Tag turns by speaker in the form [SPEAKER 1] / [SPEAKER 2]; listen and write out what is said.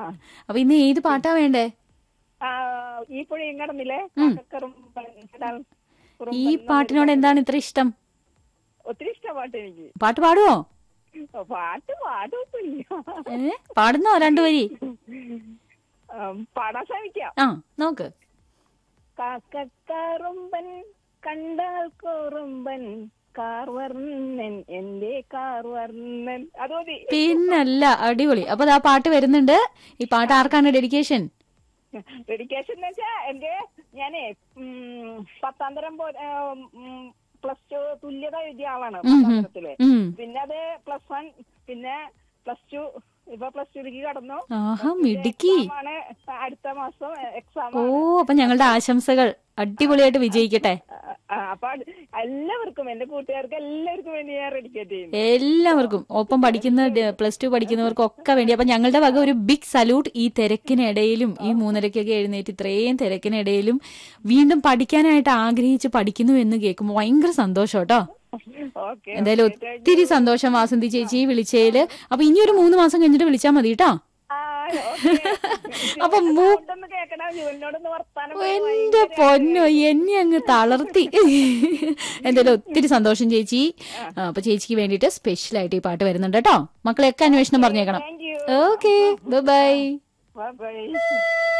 [SPEAKER 1] അപ്പൊ ഇന്ന് ഏത് പാട്ടാ വേണ്ടേ
[SPEAKER 2] ആ, ഈ പുഴയും കടന്നില്ലേ
[SPEAKER 1] ഉം.
[SPEAKER 2] കാക്കക്കറുമ്പൻ, കടൽ
[SPEAKER 1] ഈ
[SPEAKER 2] കുറുമ്പൻ
[SPEAKER 1] പാട്ടിനോട് എന്താണ് ഇത്ര ഇഷ്ടം
[SPEAKER 2] ഒത്തിരി ഇഷ്ട പാട്ട് എനിക്ക്
[SPEAKER 1] പാട്ട് പാടുവോ
[SPEAKER 2] ഓ, പാട്ട് പാടൊന്നുമില്ല
[SPEAKER 1] ഏ പാടുന്നോ രണ്ടു വരി
[SPEAKER 2] ഉം, പാടാൻ ശ്രമിക്കാം
[SPEAKER 1] ആ നോക്ക്
[SPEAKER 2] കാക്കക്കറുമ്പൻ കണ്ടാൽ കുറുമ്പൻ കാർവർണ്ണൻ എന്റെ കാർവർണ്ണൻ അത് മതി
[SPEAKER 1] പിന്നല്ല അടിപൊളി അപ്പൊ ആ പാട്ട് വരുന്നുണ്ട് ഈ പാട്ട് ആർക്കാണ് ഡെഡിക്കേഷൻ
[SPEAKER 2] ഡെഡിക്കേഷൻ എന്ന് വെച്ചാ എന്റെ ഞാനേ ഉം, പത്താം തരം പ്ലസ് ടു തുല്യത എഴുതിയ ആളാണ്
[SPEAKER 1] ഉം,
[SPEAKER 2] പത്താം
[SPEAKER 1] ഉം.
[SPEAKER 2] തരത്തില്
[SPEAKER 1] ഉം
[SPEAKER 2] പിന്നെ അത് പ്ലസ് വൺ പിന്നെ പ്ലസ് ടു ഇപ്പൊ പ്ലസ് ടുലേക്ക് കടന്നു
[SPEAKER 1] ആഹാ മിടുക്കി
[SPEAKER 2] ആണ് അടുത്ത മാസം എക്സാം
[SPEAKER 1] ഓ അപ്പൊ ഞങ്ങളുടെ ആശംസകൾ അടിപൊളിയായിട്ട് വിജയിക്കട്ടെ
[SPEAKER 2] അപ്പൊ അത് എല്ലാവർക്കും എന്റെ കൂട്ടുകാർക്ക് എല്ലാവർക്കും വേണ്ടി ഞാൻ ഡെഡിക്കേറ്റ് ചെയ്യുന്നു
[SPEAKER 1] എല്ലാവർക്കും ഒപ്പം പഠിക്കുന്ന പ്ലസ് ടു പഠിക്കുന്നവർക്കും ഒക്കെ വേണ്ടി അപ്പൊ ഞങ്ങളുടെ വക ഒരു ബിഗ് സല്യൂട്ട് ഈ തിരക്കിനിടയിലും ഈ മൂന്നരക്കൊക്കെ എഴുന്നേറ്റ് ഇത്രയും തിരക്കിനിടയിലും വീണ്ടും പഠിക്കാനായിട്ട് ആഗ്രഹിച്ച് പഠിക്കുന്നു എന്ന് കേൾക്കുമ്പോൾ ഭയങ്കര സന്തോഷം കേട്ടോ
[SPEAKER 2] ഓക്കെ
[SPEAKER 1] എന്തായാലും ഒത്തിരി സന്തോഷം വാസന്തി ചേച്ചി വിളിച്ചതില് അപ്പൊ ഇനി ഒരു മൂന്ന് മാസം കഴിഞ്ഞിട്ട് വിളിച്ചാൽ മതി കേട്ടോ അപ്പൊ മൂ-
[SPEAKER 2] ഒന്ന് കേക്കണം ജീവനോടൊന്ന് വർത്താനം
[SPEAKER 1] എന്റെ പൊന്നോ എന്നെ അങ്ങ് തളർത്തി എന്തായാലും ഒത്തിരി സന്തോഷം ചേച്ചി ആ, അപ്പൊ ചേച്ചിക്ക് വേണ്ടിയിട്ട് സ്പെഷ്യൽ ആയിട്ട് ഈ പാട്ട് വരുന്നുണ്ട് കേട്ടോ മക്കളെയൊക്കെ അന്വേഷണം പറഞ്ഞേക്കണം
[SPEAKER 2] thank you
[SPEAKER 1] okay bye
[SPEAKER 2] bye by